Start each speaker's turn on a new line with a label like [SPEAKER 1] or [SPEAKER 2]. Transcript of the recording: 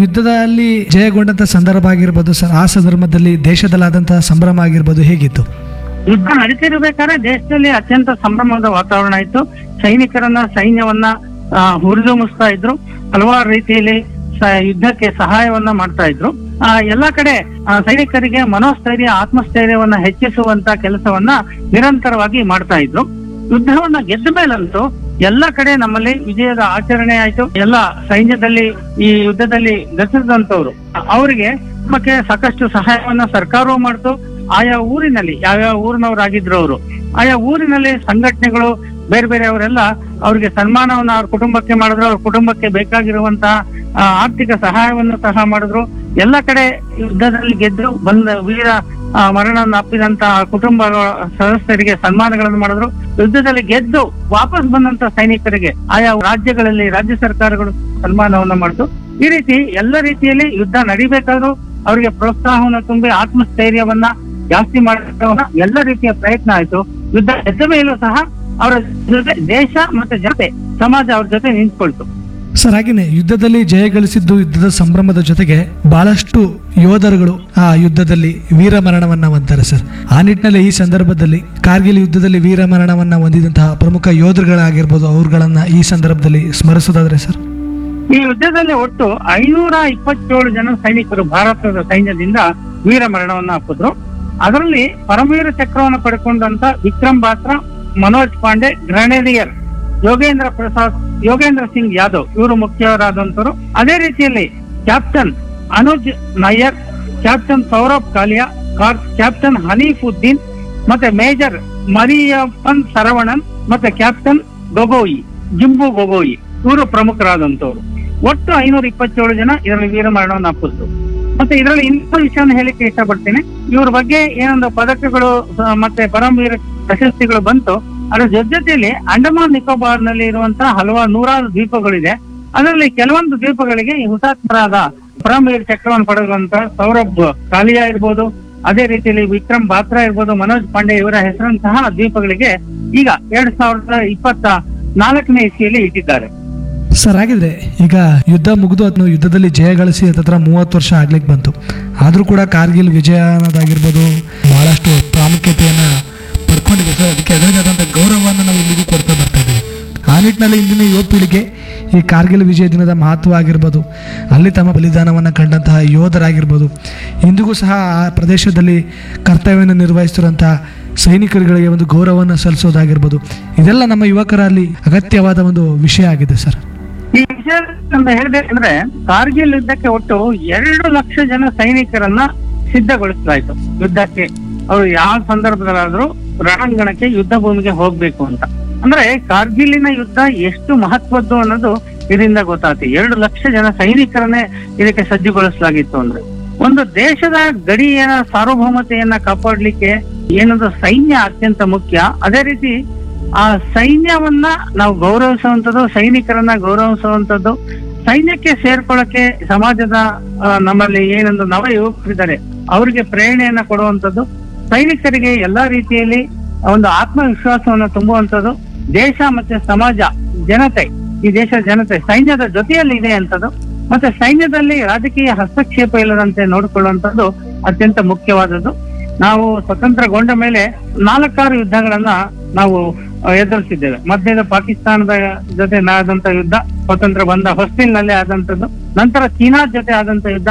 [SPEAKER 1] ಯುದ್ಧದಲ್ಲಿ ಜಯಗೊಂಡಂತ ಸಂದರ್ಭ ಆಗಿರ್ಬೋದು ಸರ್ ಆ ಸಂದರ್ಭದಲ್ಲಿ ದೇಶದಲ್ಲಾದಂತಹ ಸಂಭ್ರಮ ಆಗಿರ್ಬೋದು ಹೇಗಿತ್ತು
[SPEAKER 2] ಯುದ್ಧ ನಡೀತಿರ್ಬೇಕಾದ್ರೆ ದೇಶದಲ್ಲಿ ಅತ್ಯಂತ ಸಂಭ್ರಮದ ವಾತಾವರಣ ಇತ್ತು ಸೈನಿಕರನ್ನ ಸೈನ್ಯವನ್ನ ಆ, ಹುರಿದುಂಬಿಸ್ತಾ ಇದ್ರು ಹಲವಾರು ರೀತಿಯಲ್ಲಿ ಸ- ಯುದ್ಧಕ್ಕೆ ಸಹಾಯವನ್ನ ಮಾಡ್ತಾ ಇದ್ರು ಆ, ಎಲ್ಲಾ ಕಡೆ ಆ, ಸೈನಿಕರಿಗೆ ಮನೋಸ್ಥೈರ್ಯ ಆತ್ಮಸ್ಥೈರ್ಯವನ್ನ ಹೆಚ್ಚಿಸುವಂತ ಕೆಲಸವನ್ನ ನಿರಂತರವಾಗಿ ಮಾಡ್ತಾ ಇದ್ರು ಯುದ್ಧವನ್ನ ಗೆದ್ದ ಮೇಲಂತೂ ಎಲ್ಲ ಕಡೆ ನಮ್ಮಲ್ಲಿ ವಿಜಯದ ಆಚರಣೆ ಆಯ್ತು ಎಲ್ಲ ಸೈನ್ಯದಲ್ಲಿ ಈ ಯುದ್ಧದಲ್ಲಿ ಗತಿಸಿದಂತವ್ರು ಅವರಿಗೆ ಕುಟುಂಬಕ್ಕೆ ಸಾಕಷ್ಟು ಸಹಾಯವನ್ನ ಸರ್ಕಾರವೂ ಮಾಡ್ತು ಆಯಾ ಊರಿನಲ್ಲಿ ಯಾವ್ಯಾವ ಊರಿನವರಾಗಿದ್ರು ಅವರು ಆಯಾ ಊರಿನಲ್ಲಿ ಸಂಘಟನೆಗಳು ಬೇರೆ ಬೇರೆ ಅವರೆಲ್ಲ ಅವ್ರಿಗೆ ಸನ್ಮಾನವನ್ನ ಅವ್ರ ಕುಟುಂಬಕ್ಕೆ ಮಾಡಿದ್ರು ಅವ್ರ ಕುಟುಂಬಕ್ಕೆ ಬೇಕಾಗಿರುವಂತಹ ಆ, ಆರ್ಥಿಕ ಸಹಾಯವನ್ನು ಸಹ ಮಾಡಿದ್ರು ಎಲ್ಲ ಕಡೆ ಯುದ್ಧದಲ್ಲಿ ಗೆದ್ದು ಬಂದ ವೀರ ಆ, ಮರಣವನ್ನು ಅಪ್ಪಿದಂತ ಕುಟುಂಬ ಸದಸ್ಯರಿಗೆ ಸನ್ಮಾನಗಳನ್ನು ಮಾಡಿದ್ರು ಯುದ್ಧದಲ್ಲಿ ಗೆದ್ದು ವಾಪಸ್ ಬಂದಂತ ಸೈನಿಕರಿಗೆ ಆಯಾ ರಾಜ್ಯಗಳಲ್ಲಿ ರಾಜ್ಯ ಸರ್ಕಾರಗಳು ಸನ್ಮಾನವನ್ನ ಮಾಡಿದ್ರು ಈ ರೀತಿ ಎಲ್ಲ ರೀತಿಯಲ್ಲಿ ಯುದ್ಧ ನಡಿಬೇಕಾದ್ರೂ ಅವರಿಗೆ ಪ್ರೋತ್ಸಾಹವನ್ನು ತುಂಬಿ ಆತ್ಮಸ್ಥೈರ್ಯವನ್ನ ಜಾಸ್ತಿ ಮಾಡೋಣ ಎಲ್ಲ ರೀತಿಯ ಪ್ರಯತ್ನ ಆಯ್ತು ಯುದ್ಧ ಗೆದ್ದ ಮೇಲೂ ಸಹ ಅವರ ಜೊತೆ ದೇಶ ಮತ್ತೆ ಜನತೆ ಸಮಾಜ ಅವ್ರ ಜೊತೆ ನಿಂತ್ಕೊಳ್ತು
[SPEAKER 1] ಸರ್ ಹಾಗೇನೆ ಯುದ್ಧದಲ್ಲಿ ಜಯ ಗಳಿಸಿದ್ದು ಯುದ್ಧದ ಸಂಭ್ರಮದ ಜೊತೆಗೆ ಬಹಳಷ್ಟು ಯೋಧರುಗಳು ಆ ಯುದ್ಧದಲ್ಲಿ ವೀರ ಮರಣವನ್ನ ಹೊಂತಾರೆ ಸರ್ ಆ ನಿಟ್ಟಿನಲ್ಲಿ ಈ ಸಂದರ್ಭದಲ್ಲಿ ಕಾರ್ಗಿಲ್ ಯುದ್ಧದಲ್ಲಿ ವೀರ ಮರಣವನ್ನ ಹೊಂದಿದಂತಹ ಪ್ರಮುಖ ಯೋಧರುಗಳಾಗಿರ್ಬೋದು ಅವ್ರುಗಳನ್ನ ಈ ಸಂದರ್ಭದಲ್ಲಿ ಸ್ಮರಿಸೋದಾದ್ರೆ ಸರ್
[SPEAKER 2] ಈ ಯುದ್ಧದಲ್ಲಿ ಒಟ್ಟು ಐನೂರ ಇಪ್ಪತ್ತೇಳು ಜನ ಸೈನಿಕರು ಭಾರತದ ಸೈನ್ಯದಿಂದ ವೀರ ಮರಣವನ್ನ ಹಾಕಿದ್ರು ಅದರಲ್ಲಿ ಪರಮವೀರ ಚಕ್ರವನ್ನು ಪಡ್ಕೊಂಡಂತ ವಿಕ್ರಮ್ ಬಾತ್ರ ಮನೋಜ್ ಪಾಂಡೆ ಗ್ರನೇಡಿಯರ್ ಯೋಗೇಂದ್ರ ಪ್ರಸಾದ್ ಯೋಗೇಂದ್ರ ಸಿಂಗ್ ಯಾದವ್ ಇವರು ಮುಖ್ಯರಾದಂತರು ಅದೇ ರೀತಿಯಲ್ಲಿ ಕ್ಯಾಪ್ಟನ್ ಅನುಜ್ ನಾಯರ್ ಕ್ಯಾಪ್ಟನ್ ಸೌರಭ್ ಕಾಲಿಯಾ ಕಾರ್ ಕ್ಯಾಪ್ಟನ್ ಹನೀಫುದ್ದೀನ್ ಮತ್ತೆ ಮೇಜರ್ ಮರಿಯಪ್ಪನ್ ಸರವಣನ್ ಮತ್ತೆ ಕ್ಯಾಪ್ಟನ್ ಗೊಗೋಯಿ ಜಿಂಬು ಗೊಗೋಯಿ ಇವರು ಪ್ರಮುಖರಾದಂತವ್ರು ಒಟ್ಟು ಐನೂರ ಇಪ್ಪತ್ತೇಳು ಜನ ಇದರಲ್ಲಿ ವೀರಮರಣವನ್ನು ಅಪ್ಪಿದ್ರು ಮತ್ತೆ ಇದರಲ್ಲಿ ಇನ್ನೊಂದು ವಿಷಯವನ್ನು ಹೇಳಿಕ್ಕೆ ಇಷ್ಟಪಡ್ತೀನಿ ಇವ್ರ ಬಗ್ಗೆ ಏನೊಂದು ಪದಕಗಳು ಆ, ಮತ್ತೆ ಪರಮವೀರ ಪ್ರಶಸ್ತಿಗಳು ಬಂತು ಅದರ ಜೊತೆಯಲ್ಲಿ ಅಂಡಮಾನ್ ನಿಕೋಬಾರ್ ನಲ್ಲಿ ಇರುವಂತಹ ಹಲವಾರು ನೂರಾರು ದ್ವೀಪಗಳಿದೆ ಅದರಲ್ಲಿ ಕೆಲವೊಂದು ದ್ವೀಪಗಳಿಗೆ ಈ ಹುತಾತ್ಮರಾದ ಪರಮವೀರ ಚಕ್ರವನ್ನು ಪಡೆದಂತ ಸೌರಭ್ ಕಾಲಿಯಾ ಇರ್ಬೋದು ಅದೇ ರೀತಿಯಲ್ಲಿ ವಿಕ್ರಮ್ ಬಾತ್ರಾ ಇರ್ಬೋದು ಮನೋಜ್ ಪಾಂಡೆ ಇವರ ಹೆಸರಂತಹ ದ್ವೀಪಗಳಿಗೆ ಈಗ ಎರಡ್ ಸಾವಿರದ ಇಪ್ಪತ್ತ ನಾಲ್ಕನೇ ಇಸ್ವಿಯಲ್ಲಿ ಇಟ್ಟಿದ್ದಾರೆ
[SPEAKER 1] ಸರ್ ಹಾಗಿದ್ರೆ ಈಗ ಯುದ್ಧ ಮುಗಿದು ಅದನ್ನು ಯುದ್ಧದಲ್ಲಿ ಜಯ ಗಳಿಸಿ ಹತ್ತತ್ರ ಮೂವತ್ತು ವರ್ಷ ಆಗ್ಲಿಕ್ಕೆ ಬಂತು ಆದರೂ ಕೂಡ ಕಾರ್ಗಿಲ್ ವಿಜಯ ಅನ್ನೋದಾಗಿರ್ಬೋದು ಬಹಳಷ್ಟು ಪ್ರಾಮುಖ್ಯತೆಯನ್ನ ಪಡ್ಕೊಂಡಿದೆ ಸರ್ ಅದಕ್ಕೆ ಅದರದೇ ಆದಂಥ ಗೌರವವನ್ನು ನಾವು ಇಲ್ಲಿಗೂ ಕೊಡ್ತಾ ಬರ್ತಾ ಇದ್ದೀವಿ ಆ ನಿಟ್ಟಿನಲ್ಲಿ ಇಂದಿನ ಯುವ ಪೀಳಿಗೆ ಈ ಕಾರ್ಗಿಲ್ ವಿಜಯ ದಿನದ ಮಹತ್ವ ಆಗಿರ್ಬೋದು ಅಲ್ಲಿ ತಮ್ಮ ಬಲಿದಾನವನ್ನು ಕಂಡಂತಹ ಯೋಧರಾಗಿರ್ಬೋದು ಇಂದಿಗೂ ಸಹ ಆ ಪ್ರದೇಶದಲ್ಲಿ ಕರ್ತವ್ಯವನ್ನು ನಿರ್ವಹಿಸ್ತಿರುವಂತಹ ಸೈನಿಕರುಗಳಿಗೆ ಒಂದು ಗೌರವವನ್ನು ಸಲ್ಲಿಸೋದಾಗಿರ್ಬೋದು ಇದೆಲ್ಲ ನಮ್ಮ ಯುವಕರಲ್ಲಿ ಅಗತ್ಯವಾದ ಒಂದು ವಿಷಯ ಆಗಿದೆ ಸರ್
[SPEAKER 2] ಈ ವಿಷಯ ಅಂತ ಹೇಳ್ಬೇಕಂದ್ರೆ ಕಾರ್ಗಿಲ್ ಯುದ್ಧಕ್ಕೆ ಒಟ್ಟು ಎರಡು ಲಕ್ಷ ಜನ ಸೈನಿಕರನ್ನ ಸಿದ್ಧಗೊಳಿಸಲಾಯ್ತು ಯುದ್ಧಕ್ಕೆ ಅವರು ಯಾವ ಸಂದರ್ಭದಲ್ಲಾದ್ರೂ ರಣಾಂಗಣಕ್ಕೆ ಯುದ್ಧ ಭೂಮಿಗೆ ಹೋಗ್ಬೇಕು ಅಂತ ಅಂದ್ರೆ ಕಾರ್ಗಿಲಿನ ಯುದ್ಧ ಎಷ್ಟು ಮಹತ್ವದ್ದು ಅನ್ನೋದು ಇದರಿಂದ ಗೊತ್ತಾಗ್ತದೆ ಎರಡು ಲಕ್ಷ ಜನ ಸೈನಿಕರನ್ನೇ ಇದಕ್ಕೆ ಸಜ್ಜುಗೊಳಿಸಲಾಗಿತ್ತು ಅಂದ್ರೆ ಒಂದು ದೇಶದ ಗಡಿಯ ಸಾರ್ವಭೌಮತೆಯನ್ನ ಕಾಪಾಡ್ಲಿಕ್ಕೆ ಏನದು ಸೈನ್ಯ ಅತ್ಯಂತ ಮುಖ್ಯ ಅದೇ ರೀತಿ ಆ ಸೈನ್ಯವನ್ನ ನಾವು ಗೌರವಿಸುವಂತದ್ದು ಸೈನಿಕರನ್ನ ಗೌರವಿಸುವಂತದ್ದು ಸೈನ್ಯಕ್ಕೆ ಸೇರ್ಕೊಳ್ಳಕ್ಕೆ ಸಮಾಜದ ಆ, ನಮ್ಮಲ್ಲಿ ಏನೊಂದು ನವ ಯುವಕರಿದ್ದಾರೆ ಅವರಿಗೆ ಪ್ರೇರಣೆಯನ್ನ ಕೊಡುವಂತದ್ದು ಸೈನಿಕರಿಗೆ ಎಲ್ಲಾ ರೀತಿಯಲ್ಲಿ ಒಂದು ಆತ್ಮವಿಶ್ವಾಸವನ್ನು ತುಂಬುವಂತದ್ದು ದೇಶ ಮತ್ತೆ ಸಮಾಜ ಜನತೆ ಈ ದೇಶದ ಜನತೆ ಸೈನ್ಯದ ಜೊತೆಯಲ್ಲಿ ಇದೆ ಅಂತದ್ದು ಮತ್ತೆ ಸೈನ್ಯದಲ್ಲಿ ರಾಜಕೀಯ ಹಸ್ತಕ್ಷೇಪ ಇಲ್ಲದಂತೆ ನೋಡಿಕೊಳ್ಳುವಂತದ್ದು ಅತ್ಯಂತ ಮುಖ್ಯವಾದದ್ದು ನಾವು ಸ್ವತಂತ್ರಗೊಂಡ ಮೇಲೆ ನಾಲ್ಕಾರು ಯುದ್ಧಗಳನ್ನ ನಾವು ಆ, ಎದುರಿಸಿದ್ದೇವೆ ಮಧ್ಯದ ಪಾಕಿಸ್ತಾನದ ಜೊತೆ ಆದಂತ ಯುದ್ಧ ಸ್ವತಂತ್ರ ಬಂದ ಹೊಸ್ತಿಲ್ನಲ್ಲೇ ಆದಂತದ್ದು ನಂತರ ಚೀನಾ ಜೊತೆ ಆದಂತ ಯುದ್ಧ